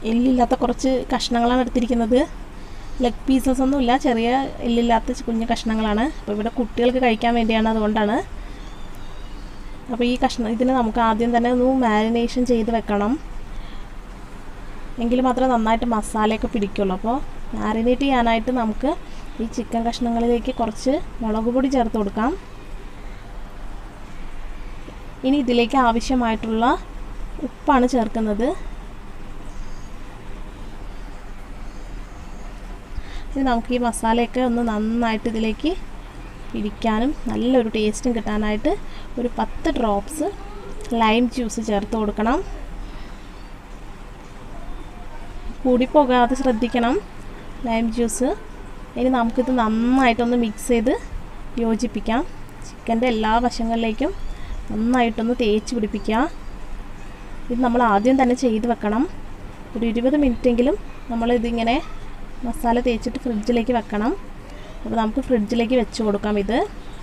എല്ലില്ലാത്ത കുറച്ച് കഷ്ണങ്ങളാണ് എടുത്തിരിക്കുന്നത് leg pieces ഒന്നുമില്ല ചെറിയ എല്ലില്ലാത്ത കുഞ്ഞു കഷ്ണങ്ങളാണ് അപ്പോൾ ഇവിടെ കുട്ടികൾക്ക് കഴിക്കാൻ വേണ്ടിയാണ് അതുകൊണ്ടാണ് അപ്പോൾ ഈ കഷ്ണം ഇതിന് നമുക്ക് ആദ്യം തന്നെ ഒന്ന് മാരിനേഷൻ ചെയ്ത് വെക്കണം എങ്കിൽ മാത്രമേ നന്നായിട്ട് മസാലയൊക്കെ പിടിക്കുള്ളൂ അപ്പോൾ മാരിനേറ്റ് ചെയ്യാനായിട്ട് നമുക്ക് ഈ ചിക്കൻ കഷ്ണങ്ങളിലേക്ക് കുറച്ച് മുളക് പൊടി ചേർത്ത് കൊടുക്കാം ഇനി ഇതിലേക്ക് ആവശ്യമായിട്ടുള്ള ഉപ്പാണ് ചേർക്കുന്നത് ഇനി നമുക്ക് ഈ മസാലയൊക്കെ ഒന്ന് നന്നായിട്ട് ഇതിലേക്ക് പിടിക്കാനും നല്ലൊരു ടേസ്റ്റും കിട്ടാനായിട്ട് ഒരു പത്ത് ഡ്രോപ്സ് ലൈം ജ്യൂസ് ചേർത്ത് കൊടുക്കണം കൂടിപ്പോകാതെ ശ്രദ്ധിക്കണം ലൈം ജ്യൂസ് ഇനി നമുക്കിത് നന്നായിട്ടൊന്ന് മിക്സ് ചെയ്ത് യോജിപ്പിക്കാം ചിക്കൻ്റെ എല്ലാ വശങ്ങളിലേക്കും നന്നായിട്ടൊന്ന് തേച്ച് പിടിപ്പിക്കുക ഇത് നമ്മൾ ആദ്യം തന്നെ ചെയ്ത് വെക്കണം ഒരു ഇരുപത് മിനിറ്റെങ്കിലും നമ്മളിതിങ്ങനെ മസാല തേച്ചിട്ട് ഫ്രിഡ്ജിലേക്ക് വെക്കണം അപ്പോൾ നമുക്ക് ഫ്രിഡ്ജിലേക്ക് വെച്ച് കൊടുക്കാം ഇത്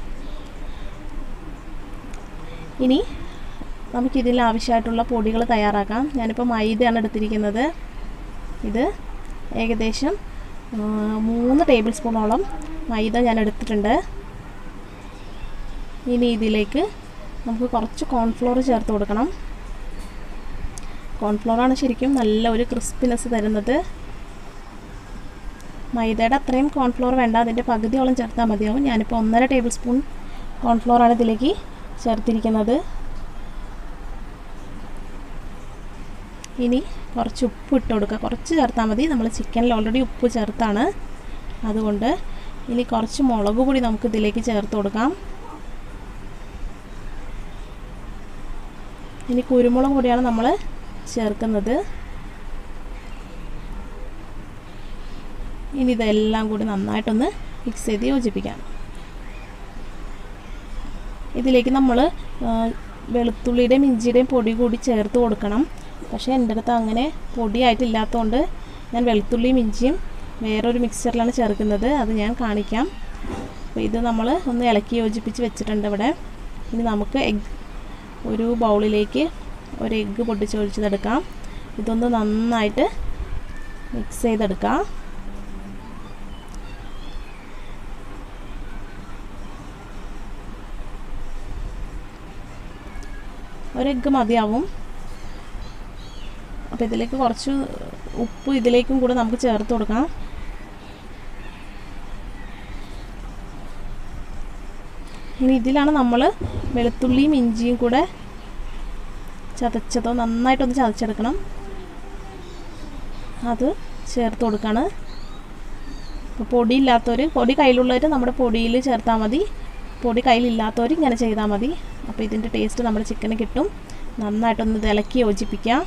ഇനി നമുക്കിതിൽ ആവശ്യമായിട്ടുള്ള പൊടികൾ തയ്യാറാക്കാം ഞാനിപ്പോൾ മൈദയാണ് എടുത്തിരിക്കുന്നത് ഇത് ഏകദേശം ആ, മൂന്ന് ടേബിൾ സ്പൂണോളം മൈദ ഞാൻ എടുത്തിട്ടുണ്ട് ഇനി ഇതിലേക്ക് നമുക്ക് കുറച്ച് കോൺഫ്ലോർ ചേർത്ത് കൊടുക്കണം കോൺഫ്ലോറാണ് ശരിക്കും നല്ല ഒരു ക്രിസ്പിനെസ് തരുന്നത് മൈദയുടെ അത്രയും കോൺഫ്ലോർ വേണ്ട അതിൻ്റെ പകുതിയോളം ചേർത്താൽ മതിയാവും ഞാനിപ്പോൾ ഒന്നര ടേബിൾ സ്പൂൺ കോൺഫ്ലോറാണ് ഇതിലേക്ക് ചേർത്തിരിക്കുന്നത് ഇനി കുറച്ച് ഉപ്പ് ഇട്ട് കൊടുക്കുക കുറച്ച് ചേർത്താൽ മതി നമ്മൾ ചിക്കനിൽ ഓൾറെഡി ഉപ്പ് ചേർത്താണ് അതുകൊണ്ട് ഇനി കുറച്ച് മുളക് പൊടി നമുക്ക് ഇതിലേക്ക് ചേർത്ത് കൊടുക്കാം ഇനി കുരുമുളക് പൊടിയാണ് നമ്മൾ ചേർക്കുന്നത് ഇനി ഇതെല്ലാം കൂടി നന്നായിട്ടൊന്ന് മിക്സ് ചെയ്ത് യോജിപ്പിക്കാം ഇതിലേക്ക് നമ്മൾ വെളുത്തുള്ളിയുടെയും ഇഞ്ചിയുടെയും പൊടി കൂടി ചേർത്ത് കൊടുക്കണം പക്ഷേ എൻ്റെ അടുത്ത് അങ്ങനെ പൊടിയായിട്ടില്ലാത്തതുകൊണ്ട് ഞാൻ വെളുത്തുള്ളിയും ഇഞ്ചിയും വേറൊരു മിക്സറിലാണ് ചേർക്കുന്നത് അത് ഞാൻ കാണിക്കാം അപ്പോൾ ഇത് നമ്മൾ ഒന്ന് ഇളക്കി യോജിപ്പിച്ച് വെച്ചിട്ടുണ്ട് ഇവിടെ ഇനി നമുക്ക് എഗ് ഒരു ബൗളിലേക്ക് ഒരു എഗ്ഗ് പൊട്ടിച്ചൊഴിച്ചതെടുക്കാം ഇതൊന്ന് നന്നായിട്ട് മിക്സ് ചെയ്തെടുക്കാം ഒരു എഗ്ഗ് മതിയാവും അപ്പോൾ ഇതിലേക്ക് കുറച്ച് ഉപ്പ് ഇതിലേക്കും കൂടെ നമുക്ക് ചേർത്ത് കൊടുക്കാം ഇനി ഇതിലാണ് നമ്മൾ വെളുത്തുള്ളിയും ഇഞ്ചിയും കൂടെ ചതച്ചതോ നന്നായിട്ടൊന്ന് ചതച്ചെടുക്കണം അത് ചേർത്ത് കൊടുക്കുകയാണ് അപ്പോൾ പൊടിയില്ലാത്തവർ പൊടി കയ്യിലുള്ളവർ നമ്മുടെ പൊടിയിൽ ചേർത്താൽ മതി പൊടി കയ്യിലില്ലാത്തവർ ഇങ്ങനെ ചെയ്താൽ മതി അപ്പോൾ ഇതിൻ്റെ ടേസ്റ്റ് നമ്മുടെ ചിക്കന് കിട്ടും നന്നായിട്ടൊന്ന് ഇത് ഇളക്കി യോജിപ്പിക്കാം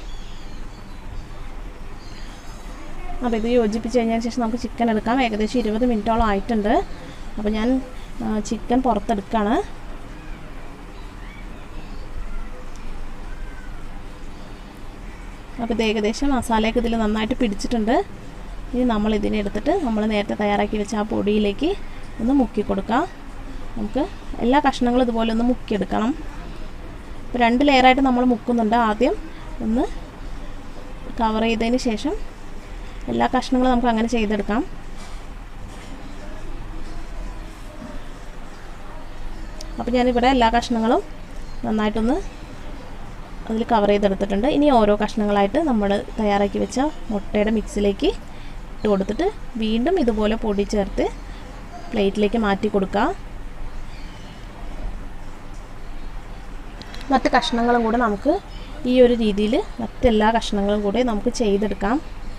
അപ്പോൾ ഇത് യോജിപ്പിച്ച് കഴിഞ്ഞതിന് ശേഷം നമുക്ക് ചിക്കൻ എടുക്കാം ഏകദേശം ഇരുപത് മിനിറ്റോളം ആയിട്ടുണ്ട് അപ്പോൾ ഞാൻ ചിക്കൻ പുറത്തെടുക്കുകയാണ് അപ്പോൾ ഇത് ഏകദേശം മസാലയൊക്കെ ഇതിൽ നന്നായിട്ട് പിടിച്ചിട്ടുണ്ട് ഇനി നമ്മൾ ഇതിനെ എടുത്തിട്ട് നമ്മൾ നേരത്തെ തയ്യാറാക്കി വെച്ച ആ പൊടിയിലേക്ക് ഒന്ന് മുക്കി കൊടുക്കാം നമുക്ക് എല്ലാ കഷ്ണങ്ങളും ഇതുപോലെ ഒന്ന് മുക്കിയെടുക്കണം ഇപ്പോൾ രണ്ട് ലെയറായിട്ട് നമ്മൾ മുക്കുന്നുണ്ട് ആദ്യം ഒന്ന് കവർ ചെയ്തതിന് ശേഷം എല്ലാ കഷ്ണങ്ങളും നമുക്ക് അങ്ങനെ ചെയ്തെടുക്കാം അപ്പോൾ ഞാനിവിടെ എല്ലാ കഷ്ണങ്ങളും നന്നായിട്ടൊന്ന് അതിൽ കവർ ചെയ്തെടുത്തിട്ടുണ്ട് ഇനി ഓരോ കഷ്ണങ്ങളായിട്ട് നമ്മൾ തയ്യാറാക്കി വെച്ച മുട്ടയുടെ മിക്സിലേക്ക് ഇട്ട് കൊടുത്തിട്ട് വീണ്ടും ഇതുപോലെ പൊടി ചേർത്ത് പ്ലേറ്റിലേക്ക് മാറ്റി കൊടുക്കുക മറ്റ് കഷ്ണങ്ങളും കൂടെ നമുക്ക് ഈ ഒരു രീതിയിൽ മറ്റെല്ലാ കഷ്ണങ്ങളും കൂടെ നമുക്ക് ചെയ്തെടുക്കാം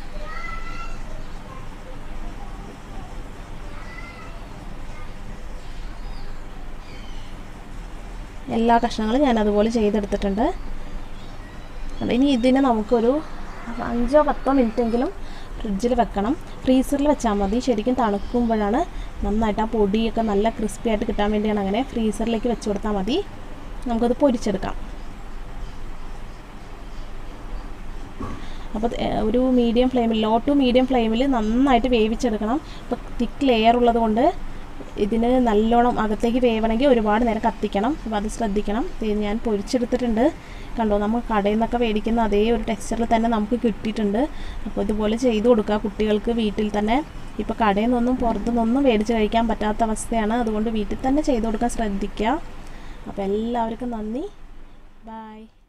എല്ലാ കഷ്ണങ്ങളും ഞാൻ അതുപോലെ ചെയ്തെടുത്തിട്ടുണ്ട് അപ്പോൾ ഇനി ഇതിനെ നമുക്കൊരു അഞ്ചോ പത്തോ മിനിറ്റെങ്കിലും ഫ്രിഡ്ജിൽ വെക്കണം ഫ്രീസറിൽ വെച്ചാൽ മതി ശരിക്കും തണുക്കുമ്പോഴാണ് നന്നായിട്ട് ആ പൊടിയൊക്കെ നല്ല ക്രിസ്പി ആയിട്ട് കിട്ടാൻ വേണ്ടിയാണ് അങ്ങനെ ഫ്രീസറിലേക്ക് വെച്ച് കൊടുത്താൽ മതി നമുക്കത് പൊരിച്ചെടുക്കാം അപ്പോൾ ഒരു മീഡിയം ഫ്ലെയിമിൽ ലോ ടു മീഡിയം ഫ്ലെയിമിൽ നന്നായിട്ട് വേവിച്ചെടുക്കണം ഇപ്പോൾ തിക്ക് ലെയർ ഉള്ളത് കൊണ്ട് ഇതിന് നല്ലോണം അകത്തേക്ക് വേവണമെങ്കിൽ ഒരുപാട് നേരം കത്തിക്കണം അപ്പോൾ അത് ശ്രദ്ധിക്കണം ഇത് ഞാൻ പൊരിച്ചെടുത്തിട്ടുണ്ട് കണ്ടോ നമ്മൾ കടയിൽ നിന്നൊക്കെ മേടിക്കുന്ന അതേ ഒരു ടെക്സ്ചറിൽ തന്നെ നമുക്ക് കിട്ടിയിട്ടുണ്ട് അപ്പോൾ ഇതുപോലെ ചെയ്ത് കൊടുക്കുക കുട്ടികൾക്ക് വീട്ടിൽ തന്നെ ഇപ്പോൾ കടയിൽ നിന്നൊന്നും പുറത്തു നിന്നൊന്നും മേടിച്ച് കഴിക്കാൻ പറ്റാത്ത അവസ്ഥയാണ് അതുകൊണ്ട് വീട്ടിൽ തന്നെ ചെയ്ത് കൊടുക്കാൻ ശ്രദ്ധിക്കുക അപ്പോൾ എല്ലാവർക്കും നന്ദി ബായ്